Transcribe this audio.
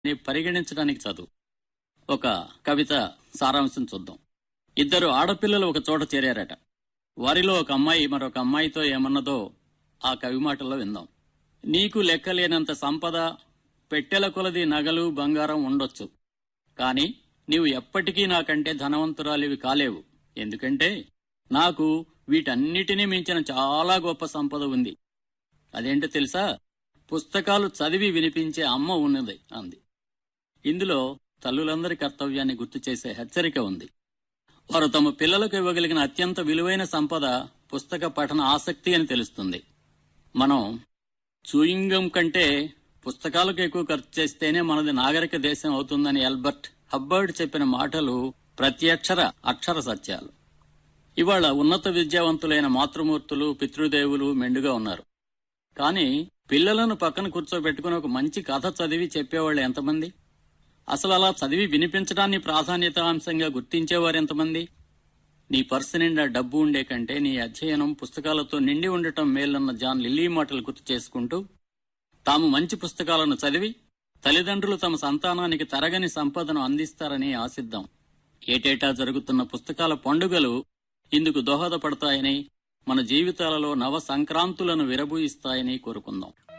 ని పరిగణించడానికి చదువు ఒక కవిత సారాంశం చూద్దాం ఇద్దరు ఆడపిల్లలు ఒక చోట చేరారట వారిలో ఒక అమ్మాయి మరొక అమ్మాయితో ఏమన్నదో ఆ కవి మాటల్లో విందాం నీకు లెక్కలేనంత సంపద పెట్టెల కొలది నగలు బంగారం ఉండొచ్చు కాని నీవు ఎప్పటికీ నాకంటే ధనవంతురాలివి కాలేవు ఎందుకంటే నాకు వీటన్నిటినీ మించిన చాలా గొప్ప సంపద ఉంది అదేంటో తెలుసా పుస్తకాలు చదివి వినిపించే అమ్మ ఉన్నది అంది ఇందులో తల్లులందరి కర్తవ్యాన్ని గుర్తు చేసే హెచ్చరిక ఉంది వారు తమ పిల్లలకు ఇవ్వగలిగిన అత్యంత విలువైన సంపద పుస్తక పఠన ఆసక్తి అని తెలుస్తుంది మనం చూయింగం కంటే పుస్తకాలకు ఎక్కువ ఖర్చు చేస్తేనే మనది నాగరిక దేశం అవుతుందని ఆల్బర్ట్ హబ్బర్డ్ చెప్పిన మాటలు ప్రత్యక్షర అక్షర సత్యాలు ఇవాళ ఉన్నత విద్యావంతులైన మాతృమూర్తులు పితృదేవులు మెండుగా ఉన్నారు కానీ పిల్లలను పక్కన కూర్చోబెట్టుకుని ఒక మంచి కథ చదివి చెప్పేవాళ్ళు ఎంతమంది అసలు అలా చదివి వినిపించడాన్ని ప్రాధాన్యత అంశంగా గుర్తించేవారు ఎంతమంది నీ పర్సు నిండా డబ్బు ఉండే కంటే నీ అధ్యయనం పుస్తకాలతో నిండి ఉండటం మేలన్న జాన్ లిల్లీ మాటలు గుర్తు చేసుకుంటూ తాము మంచి పుస్తకాలను చదివి తల్లిదండ్రులు తమ సంతానానికి తరగని సంపదను అందిస్తారని ఆశిద్దాం ఏటేటా జరుగుతున్న పుస్తకాల పండుగలు ఇందుకు దోహదపడతాయని మన జీవితాలలో నవ సంక్రాంతులను విరబూయిస్తాయని కోరుకుందాం